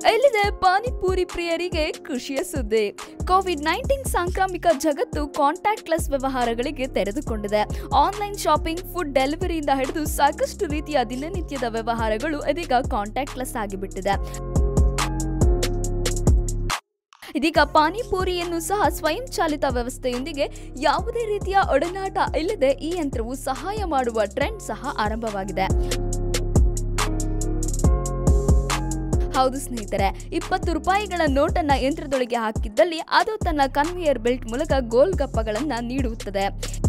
ಎಲ್ಲಿದೆ ಪಾನಿಪೂರಿ ಪ್ರಿಯರಿಗೆ ಖುಷಿಯ ಸುದ್ದಿ ಕೋವಿಡ್ ನೈನ್ಟೀನ್ ಸಾಂಕ್ರಾಮಿಕ ಜಗತ್ತು ಕಾಂಟ್ಯಾಕ್ಟ್ಲೆಸ್ ವ್ಯವಹಾರಗಳಿಗೆ ತೆರೆದುಕೊಂಡಿದೆ ಆನ್ಲೈನ್ ಶಾಪಿಂಗ್ ಫುಡ್ ಡೆಲಿವರಿಯಿಂದ ಹಿಡಿದು ಸಾಕಷ್ಟು ರೀತಿಯ ದಿನನಿತ್ಯದ ವ್ಯವಹಾರಗಳು ಇದೀಗ ಕಾಂಟ್ಯಾಕ್ಟ್ಲೆಸ್ ಆಗಿಬಿಟ್ಟಿದೆ ಇದೀಗ ಪಾನಿಪೂರಿಯನ್ನು ಸಹ ಸ್ವಯಂಚಾಲಿತ ವ್ಯವಸ್ಥೆಯೊಂದಿಗೆ ಯಾವುದೇ ರೀತಿಯ ಒಡನಾಟ ಇಲ್ಲದೆ ಈ ಯಂತ್ರವು ಸಹಾಯ ಮಾಡುವ ಟ್ರೆಂಡ್ ಸಹ ಆರಂಭವಾಗಿದೆ ಹೌದು ಸ್ನೇಹಿತರೆ ಇಪ್ಪತ್ತು ರೂಪಾಯಿಗಳ ನೋಟನ್ನ ಯಂತ್ರದೊಳಗೆ ಹಾಕಿದ್ದಲ್ಲಿ ಅದು ತನ್ನ ಕನ್ವೇಯರ್ ಬೆಲ್ಟ್ ಮೂಲಕ ಗೋಲ್ಗಪ್ಪಗಳನ್ನ ನೀಡುತ್ತದೆ